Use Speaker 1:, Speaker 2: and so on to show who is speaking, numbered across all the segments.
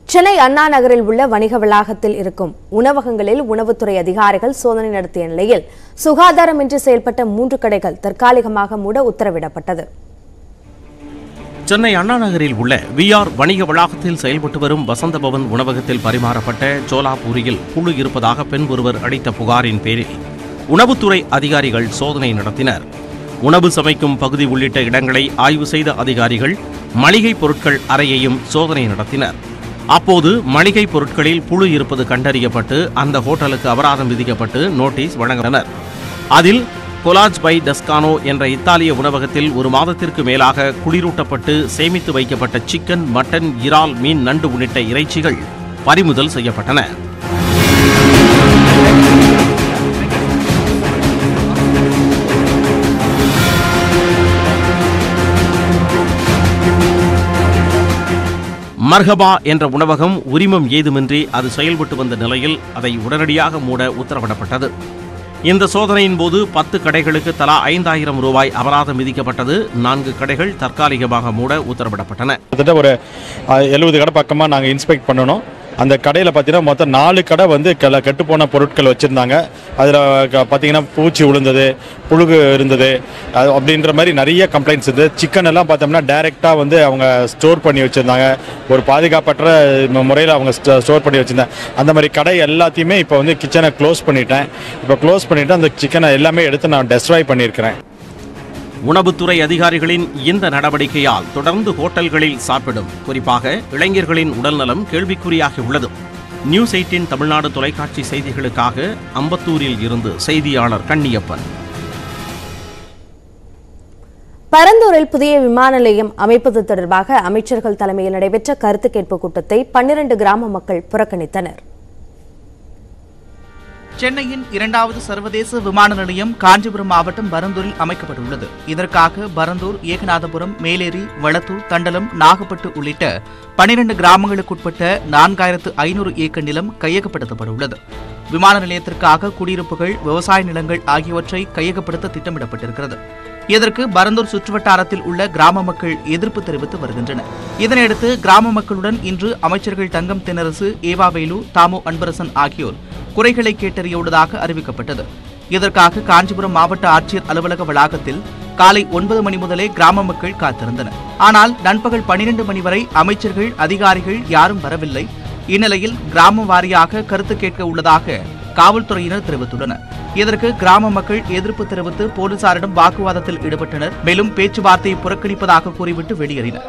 Speaker 1: சென்னை அண்ணா நகரில் உள்ள வணிக வளாகத்தில் இருக்கும் உணவகங்களில் உணவுத்துறை அதிகாரிகள் சோதனை நடத்திய நிலையில் சுகாதாரமின்றி செயல்பட்ட மூன்று கடைகள் தற்காலிகமாக மூட உத்தரவிடப்பட்டது
Speaker 2: சென்னை அண்ணா நகரில் உள்ள விஆர் வணிக வளாகத்தில் செயல்பட்டு வரும் வசந்த பவன் உணவகத்தில் பரிமாறப்பட்ட சோலாபூரியில் புழு இருப்பதாக பெண் ஒருவர் அளித்த புகாரின் பேரில் உணவுத்துறை அதிகாரிகள் சோதனை நடத்தினர் உணவு சமைக்கும் பகுதி உள்ளிட்ட இடங்களை ஆய்வு செய்த அதிகாரிகள் மளிகை பொருட்கள் அறையையும் சோதனை நடத்தினர் அப்போது மளிகை பொருட்களில் புழு இருப்பது கண்டறியப்பட்டு அந்த ஹோட்டலுக்கு அபராதம் விதிக்கப்பட்டு நோட்டீஸ் வழங்கினர் அதில் கொலாஜ் பை டஸ்கானோ என்ற இத்தாலிய உணவகத்தில் ஒரு மாதத்திற்கு மேலாக குளிரூட்டப்பட்டு சேமித்து வைக்கப்பட்ட சிக்கன் மட்டன் இறால் மீன் நண்டு உள்ளிட்ட இறைச்சிகள் பறிமுதல் செய்யப்பட்டன மர்ஹபா என்ற உணவகம் உரிமம் ஏதுமின்றி அது செயல்பட்டு வந்த நிலையில் அதை உடனடியாக மூட உத்தரவிடப்பட்டது இந்த சோதனையின் போது பத்து கடைகளுக்கு தலா ஐந்தாயிரம் ரூபாய் அபராதம் விதிக்கப்பட்டது நான்கு கடைகள் தற்காலிகமாக மூட உத்தரவிடப்பட்டன
Speaker 3: கிட்டத்தட்ட ஒரு எழுபது கடை பக்கமாக நாங்கள் இன்ஸ்பெக்ட் பண்ணணும் அந்த கடையில் பார்த்தீங்கன்னா மொத்தம் நாலு கடை வந்து கெல கெட்டுப்போன பொருட்கள் வச்சுருந்தாங்க அதில் பார்த்தீங்கன்னா பூச்சி விழுந்தது புழுகு இருந்தது அது அப்படின்ற மாதிரி நிறைய கம்ப்ளைண்ட்ஸ் இருந்தது சிக்கன் எல்லாம் பார்த்தோம்னா டைரெக்டாக வந்து அவங்க ஸ்டோர் பண்ணி வச்சுருந்தாங்க ஒரு பாதுகாப்பற்ற முறையில் அவங்க ஸ்டோர் பண்ணி வச்சுருந்தாங்க அந்த மாதிரி கடை எல்லாத்தையுமே இப்போ வந்து கிச்சனை க்ளோஸ் பண்ணிட்டேன் இப்போ க்ளோஸ் பண்ணிவிட்டு அந்த சிக்கனை எல்லாமே எடுத்து நான் டெஸ்ட்ராய் பண்ணியிருக்கிறேன்
Speaker 2: உணவுத்துறை அதிகாரிகளின் இந்த நடவடிக்கையால் தொடர்ந்து ஹோட்டல்களில் சாப்பிடும் குறிப்பாக இளைஞர்களின் உடல்நலம் கேள்விக்குறியாகி உள்ளது நியூஸ் எயிட்டின் தமிழ்நாடு தொலைக்காட்சி செய்திகளுக்காக அம்பத்தூரில் இருந்து செய்தியாளர் கண்ணியப்பன்
Speaker 1: பரந்தூரில் புதிய விமான நிலையம் அமைப்பது தொடர்பாக அமைச்சர்கள் தலைமையில் நடைபெற்ற கருத்து கேட்பு கூட்டத்தை பன்னிரண்டு கிராம மக்கள் புறக்கணித்தனர்
Speaker 4: சென்னையின் இரண்டாவது சர்வதேச விமான நிலையம் காஞ்சிபுரம் மாவட்டம் பரந்தூரில் அமைக்கப்பட்டுள்ளது இதற்காக பரந்தூர் ஏகநாதபுரம் மேலேரி வளத்தூர் தண்டலம் நாகப்பட்டு உள்ளிட்ட பனிரெண்டு கிராமங்களுக்குட்பட்ட நான்காயிரத்து ஐநூறு ஏக்கர் நிலம் கையகப்படுத்தப்பட்டுள்ளது விமான நிலையத்திற்காக குடியிருப்புகள் விவசாய நிலங்கள் ஆகியவற்றை கையகப்படுத்த திட்டமிடப்பட்டிருக்கிறது இதற்கு பரந்தூர் சுற்றுவட்டாரத்தில் உள்ள கிராம மக்கள் எதிர்ப்பு தெரிவித்து வருகின்றனர் இதனையடுத்து கிராம மக்களுடன் இன்று அமைச்சர்கள் தங்கம் தென்னரசு ஏவாவேலு தாமு அன்பரசன் ஆகியோர் குறைகளை கேட்டறியுள்ளதாக அறிவிக்கப்பட்டது இதற்காக காஞ்சிபுரம் மாவட்ட ஆட்சியர் அலுவலக வளாகத்தில் காலை ஒன்பது மணி முதலே கிராம மக்கள் காத்திருந்தனர் ஆனால் நண்பகல் பனிரெண்டு மணி வரை அமைச்சர்கள் அதிகாரிகள் யாரும் வரவில்லை இந்நிலையில் கிராமம் வாரியாக கருத்து கேட்க உள்ளதாக காவல்துறையினர் தெரிவித்துள்ளனர் இதற்கு கிராம மக்கள் எதிர்ப்பு தெரிவித்து போலீசாரிடம் வாக்குவாதத்தில் ஈடுபட்டனர் மேலும் பேச்சுவார்த்தையை புறக்கணிப்பதாக கூறிவிட்டு வெளியேறினர்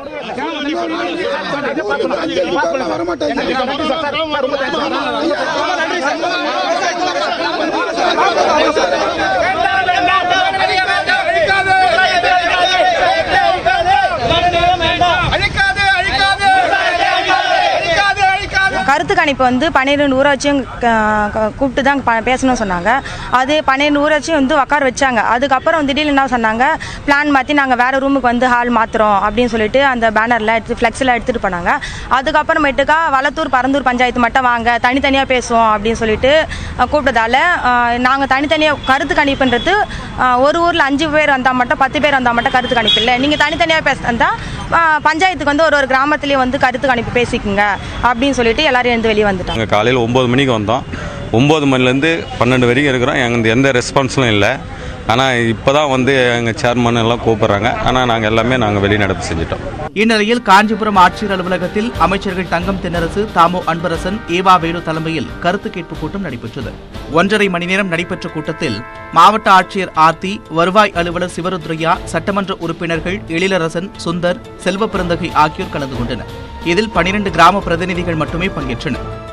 Speaker 5: கருத்து கணிப்பு வந்து பன்னிரெண்டு ஊராட்சியும் க- க- கூப்பிட்டு தான் ப- பேசணும்னு சொன்னாங்க அது பன்னிரெண்டு ஊராட்சியும் வந்து உட்கார வச்சாங்க அதுக்கப்புறம் திடீர்னு என்ன சொன்னாங்க பிளான் மாற்றி நாங்கள் வேறு ரூமுக்கு வந்து ஹால் மாற்றுறோம் அப்படின்னு சொல்லிட்டு அந்த பேனரில் எடுத்து ஃப்ளெக்ஸில் எடுத்துகிட்டு போனாங்க அதுக்கப்புறமேட்டுக்கா வளத்தூர் பரந்தூர் பஞ்சாயத்து மட்டும் வாங்க தனித்தனியாக பேசுவோம் அப்படின்னு சொல்லிட்டு அஹ், கூப்பிட்டதால நாங்கள் தனித்தனியாக கருத்து கணிப்புன்றது அஹ், ஒரு ஊரில் அஞ்சு பேர் வந்தால் மட்டும் பத்து பேர் வந்தால் மட்டும் கருத்து கணிப்பு இல்லை நீங்கள் தனித்தனியாக பேச வந்தால் பஞ்சாயத்துக்கு வந்து ஒரு ஒரு கிராமத்துலேயே வந்து கருத்து கணிப்பு பேசிக்குங்க அப்படின்னு சொல்லிட்டு எல்லாரும் எழுந்து வெளியே வந்துட்டாங்க
Speaker 6: நாங்கள் காலையில் ஒம்பது மணிக்கு வந்தோம் ஒம்பது மணிலேருந்து பன்னெண்டு வரைக்கும் இருக்கிறோம் எங்களுக்கு எந்த ரெஸ்பான்ஸும் இல்லை ஆனால் இப்போ தான் வந்து எங்கள் சேர்மன் எல்லாம் கூப்பிட்றாங்க ஆனால் நாங்கள் எல்லாமே நாங்கள் வெளிநடப்பு செஞ்சிட்டோம்
Speaker 4: இந்நிலையில் காஞ்சிபுரம் ஆட்சியர் அலுவலகத்தில் அமைச்சர்கள் தங்கம் தென்னரசு தாமோ அன்பரசன் ஏவா வேலு தலைமையில் கருத்து கேட்பு கூட்டம் நடைபெற்றது ஒன்றரை மணி நேரம் நடைபெற்ற கூட்டத்தில் மாவட்ட ஆட்சியர் ஆர்த்தி வருவாய் அலுவலர் சிவருத்ரையா சட்டமன்ற உறுப்பினர்கள் எழிலரசன் சுந்தர் செல்வ பிறந்தகை ஆகியோர் கலந்து கொண்டனர் இதில் பனிரெண்டு கிராம பிரதிநிதிகள் மட்டுமே பங்கேற்றனர்